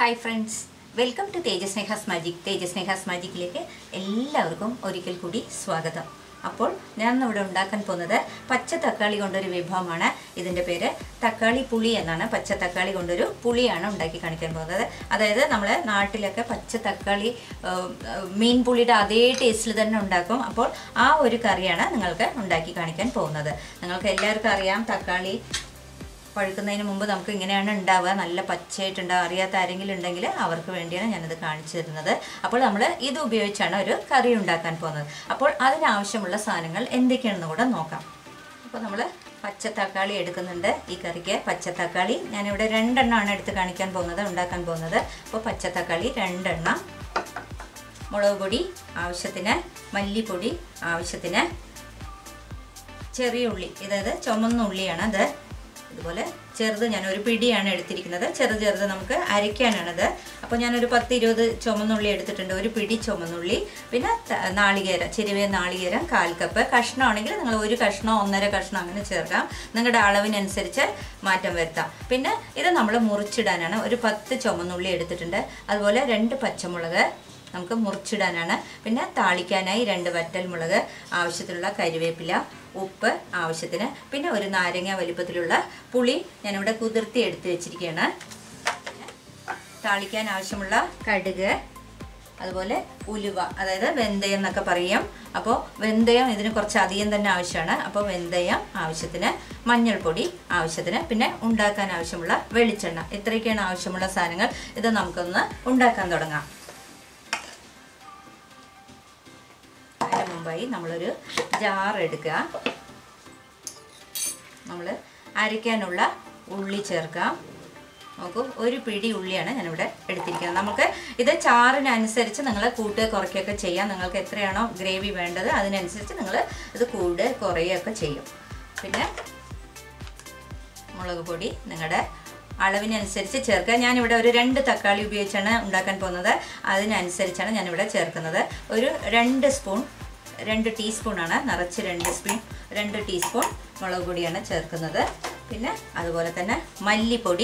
hi friends welcome to Tejas Sneha's magic Tejas Sneha's മാജിക്കിലേക്ക് എല്ലാവർക്കും ഒരിക്കൽ കൂടി സ്വാഗതം അപ്പോൾ ഞാൻ ഇവിടെ ഉണ്ടാക്കാൻ പോകുന്നത് പച്ച തക്കാളി കൊണ്ടൊരു വിഭവമാണ് ഇതിൻ്റെ പേര് തക്കാളി പുളി എന്നാണ് പച്ച തക്കാളി കൊണ്ടൊരു പുളിയാണ് ഉണ്ടാക്കി കാണിക്കാൻ പോകുന്നത് അതായത് നമ്മൾ നാട്ടിലൊക്കെ പച്ച തക്കാളി ആ, ആ, മീൻ പുളിയുടെ അതേ ടേസ്റ്റിൽ തന്നെ ഉണ്ടാക്കും അപ്പോൾ ആ ഒരു കറിയാണ് നിങ്ങൾക്ക് ഉണ്ടാക്കി കാണിക്കാൻ പോകുന്നത് നിങ്ങൾക്ക് എല്ലാവർക്കും അറിയാം തക്കാളി പഴുക്കുന്നതിന് മുമ്പ് നമുക്ക് ഇങ്ങനെയാണ് ഉണ്ടാവുക നല്ല പച്ചയായിട്ട് ഉണ്ടാവുക അറിയാത്ത ആരെങ്കിലും ഉണ്ടെങ്കിൽ അവർക്ക് വേണ്ടിയാണ് ഞാനത് കാണിച്ചു തരുന്നത് അപ്പോൾ നമ്മൾ ഇത് ഉപയോഗിച്ചാണ് ഒരു കറി ഉണ്ടാക്കാൻ പോകുന്നത് അപ്പോൾ അതിനാവശ്യമുള്ള സാധനങ്ങൾ എന്തൊക്കെയാണെന്ന് കൂടെ നോക്കാം അപ്പോൾ നമ്മൾ പച്ച തക്കാളി എടുക്കുന്നുണ്ട് ഈ കറിക്ക് പച്ച തക്കാളി ഞാനിവിടെ രണ്ടെണ്ണമാണ് എടുത്ത് കാണിക്കാൻ പോകുന്നത് ഉണ്ടാക്കാൻ പോകുന്നത് അപ്പോൾ പച്ച തക്കാളി രണ്ടെണ്ണം മുളക് പൊടി ആവശ്യത്തിന് മല്ലിപ്പൊടി ആവശ്യത്തിന് ചെറിയ ഉള്ളി അതായത് ചുമന്ന ഉള്ളിയാണ് അത് ഇതുപോലെ ചെറുത് ഞാൻ ഒരു പിടിയാണ് എടുത്തിരിക്കുന്നത് ചെറുത് ചെറുത് നമുക്ക് അരയ്ക്കാനാണത് അപ്പോൾ ഞാനൊരു പത്ത് ഇരുപത് ചുമന്നുള്ളി എടുത്തിട്ടുണ്ട് ഒരു പിടി ചുമന്നുള്ളി പിന്നെ ത- നാളികേരം ചെരുവേ നാളികേരം കാൽ കപ്പ് കഷ്ണമാണെങ്കിൽ നിങ്ങൾ ഒരു കഷ്ണം ഒന്നര കഷ്ണം അങ്ങനെ ചേർക്കാം നിങ്ങളുടെ അളവിനനുസരിച്ച് മാറ്റം വരുത്താം പിന്നെ ഇത് നമ്മൾ മുറിച്ചിടാനാണ് ഒരു പത്ത് ചുമന്നുള്ളി എടുത്തിട്ടുണ്ട് അതുപോലെ രണ്ട് പച്ചമുളക് നമുക്ക് മുറിച്ചിടാനാണ് പിന്നെ താളിക്കാനായി രണ്ട് വറ്റൽമുളക് ആവശ്യത്തിനുള്ള കരിവേപ്പില ഉപ്പ് ആവശ്യത്തിന് പിന്നെ ഒരു നാരങ്ങ വലിപ്പത്തിലുള്ള പുളി ഞാനിവിടെ കുതിർത്തി എടുത്ത് വെച്ചിരിക്കുകയാണ് താളിക്കാൻ ആവശ്യമുള്ള കടുക് അതുപോലെ ഉലുവ അതായത് വെന്തയം എന്നൊക്കെ പറയും അപ്പോൾ വെന്തയം ഇതിന് കുറച്ച് അധികം തന്നെ ആവശ്യമാണ് അപ്പോൾ വെന്തയം ആവശ്യത്തിന് മഞ്ഞൾപ്പൊടി ആവശ്യത്തിന് പിന്നെ ഉണ്ടാക്കാൻ ആവശ്യമുള്ള വെളിച്ചെണ്ണ ഇത്രയൊക്കെയാണ് ആവശ്യമുള്ള സാധനങ്ങൾ ഇത് നമുക്കൊന്ന് ഉണ്ടാക്കാൻ തുടങ്ങാം അതിന് മുമ്പായി നമ്മളൊരു ജാർ എടുക്കുക നമ്മൾ അരയ്ക്കാനുള്ള ഉള്ളി ചേർക്കാം നോക്കൂ ഒരു പിടി ഉള്ളിയാണ് ഞാനിവിടെ എടുത്തിരിക്കുന്നത് നമുക്ക് ഇത് ചാറിനനുസരിച്ച് നിങ്ങൾ കൂട്ടുക കുറയ്ക്കുകയൊക്കെ ചെയ്യാം നിങ്ങൾക്ക് എത്രയാണോ ഗ്രേവി വേണ്ടത് അതിനനുസരിച്ച് നിങ്ങൾ ഇത് കൂടുക കുറയുകയൊക്കെ ചെയ്യും പിന്നെ മുളക് പൊടി നിങ്ങളുടെ അളവിനനുസരിച്ച് ചേർക്കുക ഞാനിവിടെ ഒരു രണ്ട് തക്കാളി ഉപയോഗിച്ചാണ് ഉണ്ടാക്കാൻ പോകുന്നത് അതിനനുസരിച്ചാണ് ഞാനിവിടെ ചേർക്കുന്നത് ഒരു രണ്ട് സ്പൂൺ രണ്ട് ടീസ്പൂണാണ് നിറച്ച് രണ്ട് സ്പൂൺ രണ്ട് ടീസ്പൂൺ മുളക് പൊടിയാണ് ചേർക്കുന്നത് പിന്നെ അതുപോലെ തന്നെ മല്ലിപ്പൊടി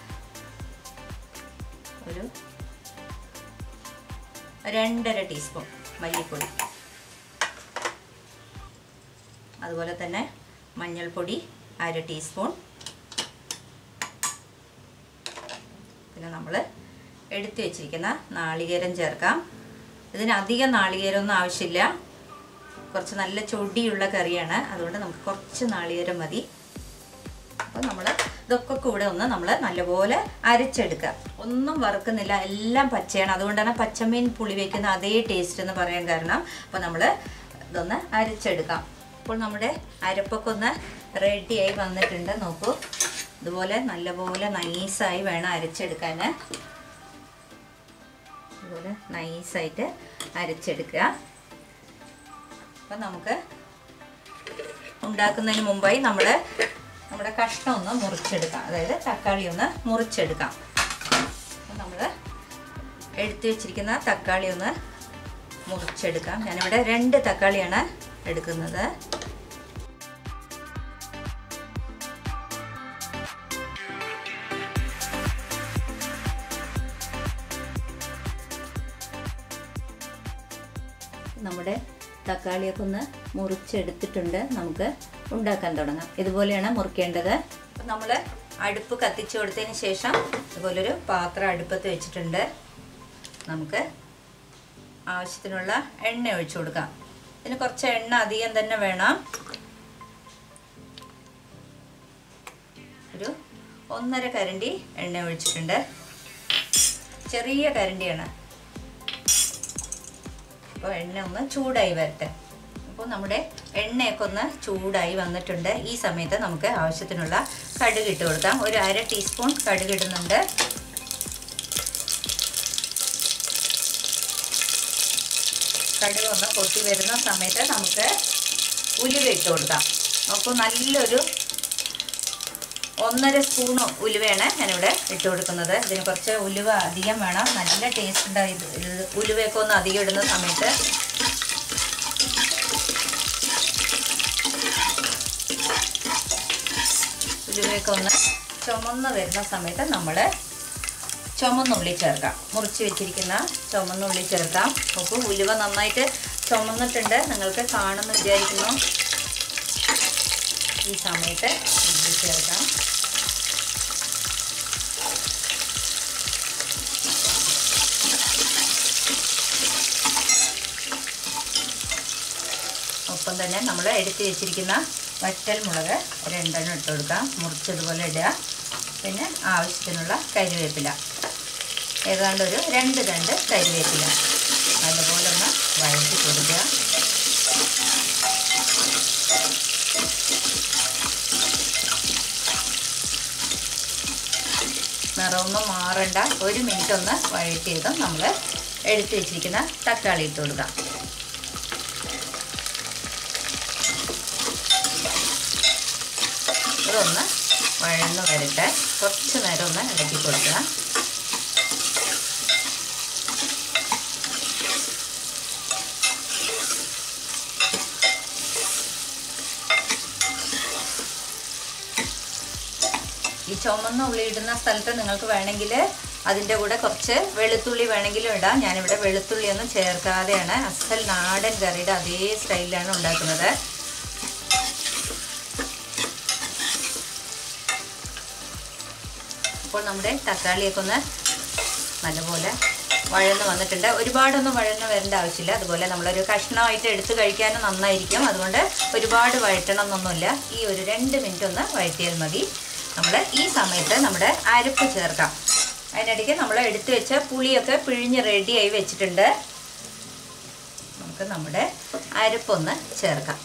ഒരു രണ്ടര ടീസ്പൂൺ മല്ലിപ്പൊടി അതുപോലെ തന്നെ മഞ്ഞൾപ്പൊടി അര ടീസ്പൂൺ പിന്നെ നമ്മൾ എടുത്തു വെച്ചിരിക്കുന്ന നാളികേരം ചേർക്കാം ഇതിന് അധികം നാളികേരമൊന്നും ആവശ്യമില്ല കുറച്ച് നല്ല ചൊടിയുള്ള കറിയാണ് അതുകൊണ്ട് നമുക്ക് കുറച്ച് നാളികേരം മതി അപ്പോൾ നമ്മൾ ഇതൊക്കെ കൂടെ ഒന്ന് നമ്മൾ നല്ലപോലെ അരച്ചെടുക്കുക ഒന്നും വറുക്കുന്നില്ല എല്ലാം പച്ചയാണ് അതുകൊണ്ടാണ് പച്ചമീൻ പുളി വയ്ക്കുന്ന അതേ ടേസ്റ്റ് എന്ന് പറയാൻ കാരണം അപ്പോൾ നമ്മൾ ഇതൊന്ന് അരച്ചെടുക്കാം അപ്പോൾ നമ്മുടെ അരപ്പൊക്കെ ഒന്ന് റെഡിയായി വന്നിട്ടുണ്ട് നോക്കൂ ഇതുപോലെ നല്ലപോലെ നൈസായി വേണം അരച്ചെടുക്കാൻ ഇതുപോലെ നൈസായിട്ട് അരച്ചെടുക്കുക അപ്പം നമുക്ക് ഉണ്ടാക്കുന്നതിന് മുമ്പായി നമ്മൾ നമ്മുടെ കഷ്ണം ഒന്ന് മുറിച്ചെടുക്കാം അതായത് തക്കാളി ഒന്ന് മുറിച്ചെടുക്കാം അപ്പം നമ്മൾ എടുത്തു വെച്ചിരിക്കുന്ന തക്കാളി ഒന്ന് മുറിച്ചെടുക്കാം ഞാനിവിടെ രണ്ട് തക്കാളിയാണ് എടുക്കുന്നത് നമ്മുടെ തക്കാളിയൊക്കെ ഒന്ന് മുറിച്ചെടുത്തിട്ടുണ്ട് നമുക്ക് ഉണ്ടാക്കാൻ തുടങ്ങാം ഇതുപോലെയാണ് മുറിക്കേണ്ടത് നമ്മൾ അടുപ്പ് കത്തിച്ചു കൊടുത്തതിന് ശേഷം ഇതുപോലൊരു പാത്രം അടുപ്പത്ത് വെച്ചിട്ടുണ്ട് നമുക്ക് ആവശ്യത്തിനുള്ള എണ്ണ ഒഴിച്ചു കൊടുക്കാം ഇതിന് കുറച്ച് എണ്ണ അധികം തന്നെ വേണം ഒരു ഒന്നര കരണ്ടി എണ്ണ ഒഴിച്ചിട്ടുണ്ട് ചെറിയ കരണ്ടിയാണ് അപ്പോൾ എണ്ണ ഒന്ന് ചൂടായി വരട്ടെ അപ്പോൾ നമ്മുടെ എണ്ണയൊക്കെ ഒന്ന് ചൂടായി വന്നിട്ടുണ്ട് ഈ സമയത്ത് നമുക്ക് ആവശ്യത്തിനുള്ള കടുക് ഇട്ട് കൊടുക്കാം ഒരു അര ടീസ്പൂൺ കടുക് ഇടുന്നുണ്ട് കടുക് ഒന്ന് പൊട്ടി വരുന്ന സമയത്ത് നമുക്ക് ഉലുവ ഇട്ട് കൊടുക്കാം അപ്പോൾ നല്ലൊരു ഒന്നര സ്പൂൺ ഉലുവയാണ് ഞാനിവിടെ ഇട്ട് കൊടുക്കുന്നത് ഇതിന് കുറച്ച് ഉലുവ അധികം വേണം നല്ല ടേസ്റ്റ് ഉണ്ടാവും ഇത് ഇത് ഉലുവയൊക്കെ ഒന്ന് അധികം ഇടുന്ന സമയത്ത് ഉലുവയൊക്കെ ഒന്ന് ചുമന്ന് വരുന്ന സമയത്ത് നമ്മൾ ചുമന്നുള്ളി ചേർക്കാം മുറിച്ച് വെച്ചിരിക്കുന്ന ചുമന്നുള്ളി ചേർക്കാം നോക്കൂ ഉലുവ നന്നായിട്ട് ചുമന്നിട്ടുണ്ട് നിങ്ങൾക്ക് കാണുമെന്ന് വിചാരിക്കുന്നു ഈ സമയത്ത് ഉള്ളി ചേർക്കാം ഒപ്പം തന്നെ നമ്മൾ എടുത്ത് വെച്ചിരിക്കുന്ന വറ്റൽ മുളക് രണ്ടെണ്ണം ഇട്ട് കൊടുക്കാം മുറിച്ചതുപോലെ ഇടുക പിന്നെ ആവശ്യത്തിനുള്ള കരിവേപ്പില ഏതാണ്ട് ഒരു രണ്ട് രണ്ട് കരിവേപ്പില നല്ലപോലെ ഒന്ന് വഴറ്റി കൊടുക്കുക നിറമൊന്നും മാറണ്ട ഒരു മിനിറ്റ് ഒന്ന് വഴറ്റിയതും നമ്മൾ എടുത്ത് വെച്ചിരിക്കുന്ന തക്കാളി ഇട്ട് കൊടുക്കാം ഇതൊന്ന് വഴന്ന് വരട്ടെ കുറച്ച് നേരം ഒന്ന് ഇളക്കി കൊടുക്കുക ഈ ചുമന്ന ഉള്ളി ഇടുന്ന സ്ഥലത്ത് നിങ്ങൾക്ക് വേണമെങ്കിൽ അതിൻ്റെ കൂടെ കുറച്ച് വെളുത്തുള്ളി വേണമെങ്കിലും ഇടാം ഞാനിവിടെ വെളുത്തുള്ളി ഒന്നും ചേർക്കാതെയാണ് അസൽ നാടൻ കറിയുടെ അതേ സ്റ്റൈലിലാണ് ഉണ്ടാക്കുന്നത് അപ്പോൾ നമ്മുടെ തക്കാളിയൊക്കെ ഒന്ന് നല്ലപോലെ വഴന്ന് വന്നിട്ടുണ്ട് ഒരുപാടൊന്നും വഴന്ന് വരേണ്ട ആവശ്യമില്ല അതുപോലെ നമ്മളൊരു കഷ്ണമായിട്ട് എടുത്ത് കഴിക്കാനും നന്നായിരിക്കും അതുകൊണ്ട് ഒരുപാട് വഴറ്റണം എന്നൊന്നുമില്ല ഈ ഒരു രണ്ട് മിനിറ്റ് ഒന്ന് വഴറ്റിയാൽ മതി നമ്മൾ ഈ സമയത്ത് നമ്മുടെ അരപ്പ് ചേർക്കാം അതിനിടയ്ക്ക് നമ്മൾ എടുത്തു വെച്ച പുളിയൊക്കെ പിഴിഞ്ഞ് റെഡിയായി വെച്ചിട്ടുണ്ട് നമുക്ക് നമ്മുടെ അരപ്പൊന്ന് ചേർക്കാം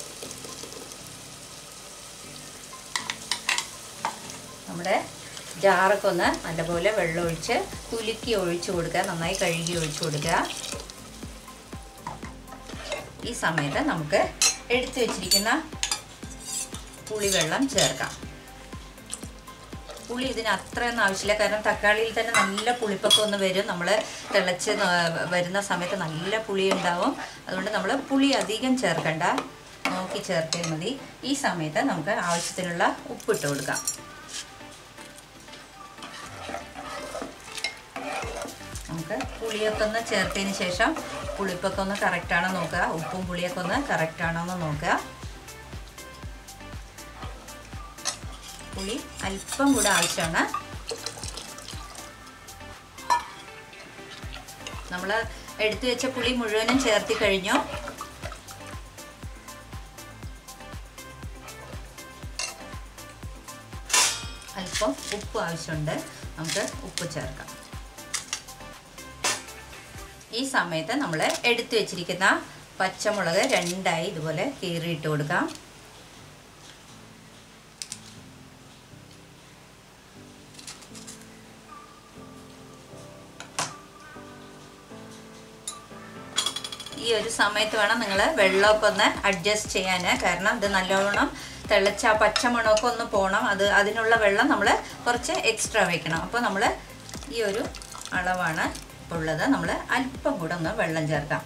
നമ്മുടെ ജാറൊക്കെ ഒന്ന് നല്ലപോലെ വെള്ളം ഒഴിച്ച് കുലുക്കി ഒഴിച്ചു കൊടുക്കുക നന്നായി കഴുകി ഒഴിച്ചു കൊടുക്കുക ഈ സമയത്ത് നമുക്ക് എടുത്തു വെച്ചിരിക്കുന്ന പുളിവെള്ളം ചേർക്കാം പുളി ഇതിന് അത്രയൊന്നും ആവശ്യമില്ല കാരണം തക്കാളിയിൽ തന്നെ നല്ല പുളിപ്പൊക്കെ ഒന്ന് വരും നമ്മൾ തിളച്ച് ന- വരുന്ന സമയത്ത് നല്ല പുളി ഉണ്ടാവും അതുകൊണ്ട് നമ്മൾ പുളി അധികം ചേർക്കണ്ട നോക്കി ചേർത്താൽ മതി ഈ സമയത്ത് നമുക്ക് ആവശ്യത്തിനുള്ള ഉപ്പിട്ട് കൊടുക്കാം നമുക്ക് പുളിയൊക്കെ ഒന്ന് ചേർത്തതിന് ശേഷം പുളിപ്പൊക്കെ ഒന്ന് കറക്റ്റാണോ നോക്കുക ഉപ്പും പുളിയൊക്കെ ഒന്ന് കറക്റ്റാണോ എന്ന് നോക്കുക പുളി അല്പം കൂടെ ആവശ്യമാണ് നമ്മൾ എടുത്തു വെച്ച പുളി മുഴുവനും ചേർത്തി കഴിഞ്ഞു അല്പം ഉപ്പ് ആവശ്യമുണ്ട് നമുക്ക് ഉപ്പ് ചേർക്കാം ഈ സമയത്ത് നമ്മൾ എടുത്തു വെച്ചിരിക്കുന്ന പച്ചമുളക് രണ്ടായി ഇതുപോലെ കീറിയിട്ട് കൊടുക്കാം ഈ ഒരു സമയത്ത് വേണം നിങ്ങൾ വെള്ളമൊക്കെ ഒന്ന് അഡ്ജസ്റ്റ് ചെയ്യാൻ കാരണം ഇത് നല്ലോണം തിളച്ച ആ പച്ചമണമൊക്കെ ഒന്ന് പോകണം അത് അതിനുള്ള വെള്ളം നമ്മൾ കുറച്ച് എക്സ്ട്രാ വെക്കണം അപ്പോൾ നമ്മൾ ഈ ഒരു അളവാണ് ഉള്ളത് നമ്മൾ അല്പം കൂടെ ഒന്ന് വെള്ളം ചേർക്കാം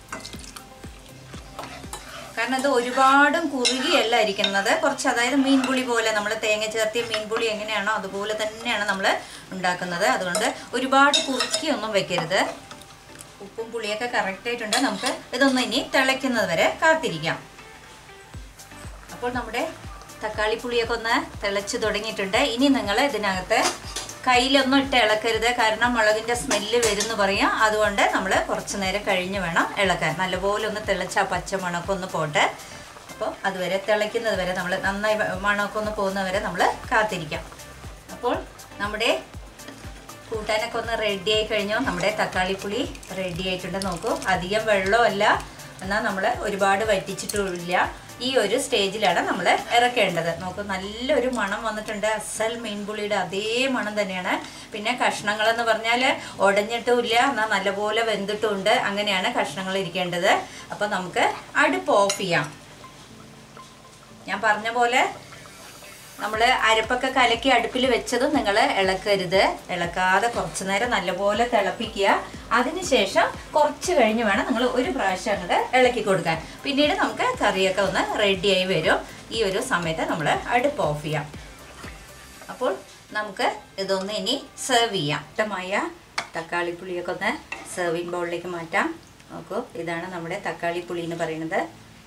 കാരണം ഇത് ഒരുപാടും കുറുകിയല്ല ഇരിക്കുന്നത് കുറച്ച് അതായത് മീൻപുളി പോലെ നമ്മൾ തേങ്ങ ചേർത്തിയ മീൻപുളി എങ്ങനെയാണോ അതുപോലെ തന്നെയാണ് നമ്മൾ ഉണ്ടാക്കുന്നത് അതുകൊണ്ട് ഒരുപാട് കുറുക്കിയൊന്നും വെക്കരുത് ഉപ്പും പുളിയൊക്കെ കറക്റ്റ് ആയിട്ടുണ്ട് നമുക്ക് ഇതൊന്ന് ഇനി തിളയ്ക്കുന്നത് വരെ കാത്തിരിക്കാം അപ്പോൾ നമ്മുടെ തക്കാളി പുളിയൊക്കെ ഒന്ന് തിളച്ച് തുടങ്ങിയിട്ടുണ്ട് ഇനി നിങ്ങൾ ഇതിനകത്ത് കയ്യിലൊന്നും ഇട്ട് ഇളക്കരുത് കാരണം മുളകിൻ്റെ സ്മെല്ല് വരുമെന്ന് പറയാം അതുകൊണ്ട് നമ്മൾ കുറച്ച് നേരം കഴിഞ്ഞ് വേണം ഇളക്കാൻ നല്ലപോലെ ഒന്ന് തിളച്ച ആ പച്ച മണമൊക്കെ ഒന്ന് പോട്ടെ അപ്പോൾ അതുവരെ തിളയ്ക്കുന്നത് വരെ നമ്മൾ നന്നായി വ- മണമൊക്കെ ഒന്ന് പോകുന്നത് വരെ നമ്മൾ കാത്തിരിക്കാം അപ്പോൾ നമ്മുടെ കൂട്ടാനൊക്കെ ഒന്ന് റെഡി ആയി കഴിഞ്ഞു നമ്മുടെ തക്കാളിപ്പുളി റെഡി ആയിട്ടുണ്ട് നോക്കൂ അധികം വെള്ളമല്ല എന്നാൽ നമ്മൾ ഒരുപാട് വറ്റിച്ചിട്ടില്ല ഈ ഒരു സ്റ്റേജിലാണ് നമ്മൾ ഇറക്കേണ്ടത് നോക്കൂ നല്ലൊരു മണം വന്നിട്ടുണ്ട് അസൽ മീൻപുളിയുടെ അതേ മണം തന്നെയാണ് പിന്നെ കഷ്ണങ്ങളെന്ന് പറഞ്ഞാൽ ഉടഞ്ഞിട്ടുമില്ല എന്നാൽ നല്ലപോലെ വെന്തിട്ടുമുണ്ട് അങ്ങനെയാണ് കഷ്ണങ്ങൾ ഇരിക്കേണ്ടത് അപ്പോൾ നമുക്ക് അടുപ്പ് ഓഫ് ചെയ്യാം ഞാൻ പറഞ്ഞ പോലെ നമ്മൾ അരപ്പൊക്കെ കലക്കി അടുപ്പിൽ വെച്ചതും നിങ്ങൾ ഇളക്കരുത് ഇളക്കാതെ കുറച്ച് നേരം നല്ലപോലെ തിളപ്പിക്കുക അതിനുശേഷം കുറച്ച് കഴിഞ്ഞ് വേണം നിങ്ങൾ ഒരു പ്രാവശ്യം അങ്ങോട്ട് ഇളക്കി കൊടുക്കാൻ പിന്നീട് നമുക്ക് കറിയൊക്കെ ഒന്ന് റെഡിയായി വരും ഈ ഒരു സമയത്ത് നമ്മൾ അടുപ്പ് ഓഫ് ചെയ്യാം അപ്പോൾ നമുക്ക് ഇതൊന്ന് ഇനി സെർവ് ചെയ്യാം ഇഷ്ടമായ തക്കാളി പുളിയൊക്കെ ഒന്ന് സെർവിങ് ബൗളിലേക്ക് മാറ്റാം നോക്കൂ ഇതാണ് നമ്മുടെ തക്കാളി പുളി എന്ന് പറയുന്നത്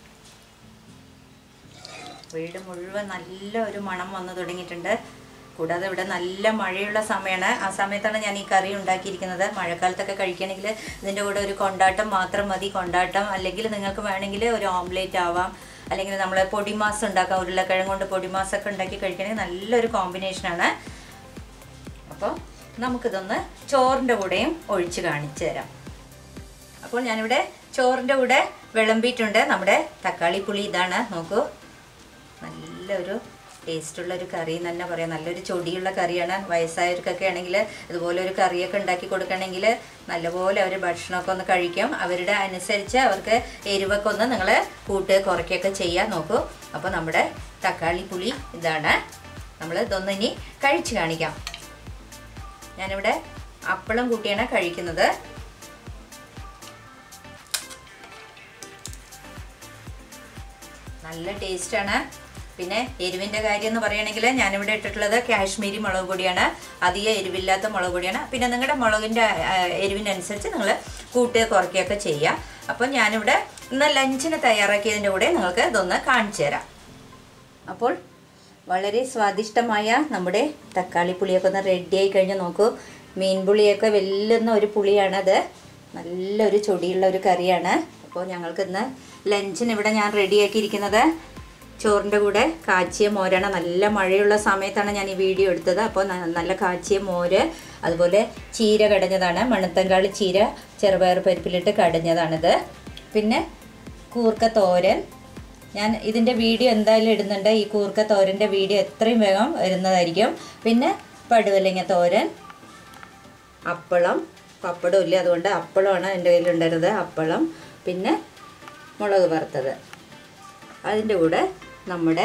വീട് മുഴുവൻ നല്ല ഒരു മണം വന്നു തുടങ്ങിയിട്ടുണ്ട് കൂടാതെ ഇവിടെ നല്ല മഴയുള്ള സമയമാണ് ആ സമയത്താണ് ഞാൻ ഈ കറി ഉണ്ടാക്കിയിരിക്കുന്നത് മഴക്കാലത്തൊക്കെ കഴിക്കുകയാണെങ്കിൽ ഇതിൻ്റെ കൂടെ ഒരു കൊണ്ടാട്ടം മാത്രം മതി കൊണ്ടാട്ടം അല്ലെങ്കിൽ നിങ്ങൾക്ക് വേണമെങ്കിൽ ഒരു ഓംലേറ്റ് ആവാം അല്ലെങ്കിൽ നമ്മൾ പൊടിമാസ് ഉണ്ടാക്കാം ഉരുളക്കിഴങ്ങ് കൊണ്ട് പൊടിമാസൊക്കെ ഉണ്ടാക്കി കഴിക്കുകയാണെങ്കിൽ നല്ലൊരു കോമ്പിനേഷനാണ് അപ്പോൾ നമുക്കിതൊന്ന് ചോറിൻ്റെ കൂടെയും ഒഴിച്ച് കാണിച്ചു തരാം അപ്പോൾ ഞാനിവിടെ ചോറിൻ്റെ കൂടെ വിളമ്പിയിട്ടുണ്ട് നമ്മുടെ തക്കാളി പുളി ഇതാണ് നോക്കൂ നല്ലൊരു ടേസ്റ്റുള്ള ഒരു കറി എന്ന് തന്നെ പറയാം നല്ലൊരു ചൊടിയുള്ള കറിയാണ് വയസ്സായവർക്കൊക്കെ ആണെങ്കിൽ ഇതുപോലെ ഒരു കറിയൊക്കെ ഉണ്ടാക്കി കൊടുക്കണമെങ്കിൽ നല്ലപോലെ അവർ ഭക്ഷണമൊക്കെ ഒന്ന് കഴിക്കും അവരുടെ അനുസരിച്ച് അവർക്ക് എരിവൊക്കെ ഒന്ന് നിങ്ങൾ കൂട്ട് കുറയ്ക്കുകയൊക്കെ ചെയ്യാൻ നോക്കൂ അപ്പോൾ നമ്മുടെ തക്കാളി പുളി ഇതാണ് നമ്മൾ ഇതൊന്ന് ഇനി കഴിച്ച് കാണിക്കാം ഞാനിവിടെ അപ്പളം കൂട്ടിയാണ് കഴിക്കുന്നത് നല്ല ടേസ്റ്റാണ് പിന്നെ എരിവിൻ്റെ കാര്യം എന്ന് പറയുകയാണെങ്കിൽ ഞാനിവിടെ ഇട്ടിട്ടുള്ളത് കാശ്മീരി മുളക് പൊടിയാണ് അധികം എരിവില്ലാത്ത മുളക് പൊടിയാണ് പിന്നെ നിങ്ങളുടെ മുളകിൻ്റെ ആ, എരിവിനനുസരിച്ച് നിങ്ങൾ കൂട്ടുക കുറയ്ക്കുകയൊക്കെ ചെയ്യുക അപ്പം ഞാനിവിടെ ഇന്ന് ലഞ്ചിന് തയ്യാറാക്കിയതിൻ്റെ കൂടെ നിങ്ങൾക്ക് ഇതൊന്ന് കാണിച്ചു തരാം അപ്പോൾ വളരെ സ്വാദിഷ്ടമായ നമ്മുടെ തക്കാളി പുളിയൊക്കെ ഒന്ന് റെഡിയായി കഴിഞ്ഞ് നോക്കൂ മീൻ പുളിയൊക്കെ വെല്ലുന്ന ഒരു പുളിയാണത് നല്ലൊരു ചൊടിയുള്ള ഒരു കറിയാണ് അപ്പോൾ ഞങ്ങൾക്ക് ഇന്ന് ലഞ്ചിന് ഇവിടെ ഞാൻ റെഡിയാക്കിയിരിക്കുന്നത് ചോറിൻ്റെ കൂടെ കാച്ചിയ മോരാണ് നല്ല മഴയുള്ള സമയത്താണ് ഞാൻ ഈ വീഡിയോ എടുത്തത് അപ്പോൾ ന- നല്ല കാച്ചിയ മോര് അതുപോലെ ചീര കടഞ്ഞതാണ് മണത്തങ്കാളി ചീര ചെറുപയർ പരിപ്പിലിട്ട് കടഞ്ഞതാണിത് പിന്നെ കൂർക്ക തോരൻ ഞാൻ ഇതിൻ്റെ വീഡിയോ എന്തായാലും ഇടുന്നുണ്ട് ഈ കൂർക്ക തോരൻ്റെ വീഡിയോ എത്രയും വേഗം വരുന്നതായിരിക്കും പിന്നെ പടുവലങ്ങ തോരൻ അപ്പളം പപ്പടം ഇല്ല അതുകൊണ്ട് അപ്പളമാണ് എൻ്റെ കയ്യിലുണ്ടായിരുന്നത് അപ്പളം പിന്നെ മുളക് വറുത്തത് അതിൻ്റെ കൂടെ നമ്മുടെ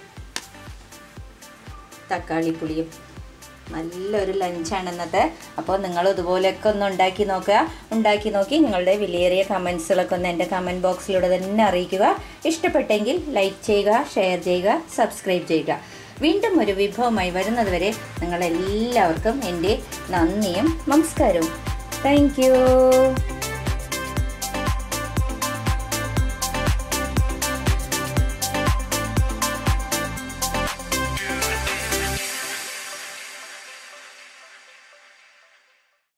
തക്കാളി പുളിയും നല്ലൊരു ലഞ്ചാണ് ഇന്നത്തെ അപ്പോൾ നിങ്ങൾ ഇതുപോലെയൊക്കെ ഒന്ന് ഉണ്ടാക്കി നോക്കുക ഉണ്ടാക്കി നോക്കി നിങ്ങളുടെ വിലയേറിയ കമൻസുകളൊക്കെ ഒന്ന് എൻ്റെ കമൻറ്റ് ബോക്സിലൂടെ തന്നെ അറിയിക്കുക ഇഷ്ടപ്പെട്ടെങ്കിൽ ലൈക്ക് ചെയ്യുക ഷെയർ ചെയ്യുക സബ്സ്ക്രൈബ് ചെയ്യുക വീണ്ടും ഒരു വിഭവമായി വരുന്നതുവരെ നിങ്ങളെല്ലാവർക്കും എൻ്റെ നന്ദിയും നമസ്കാരവും താങ്ക് യു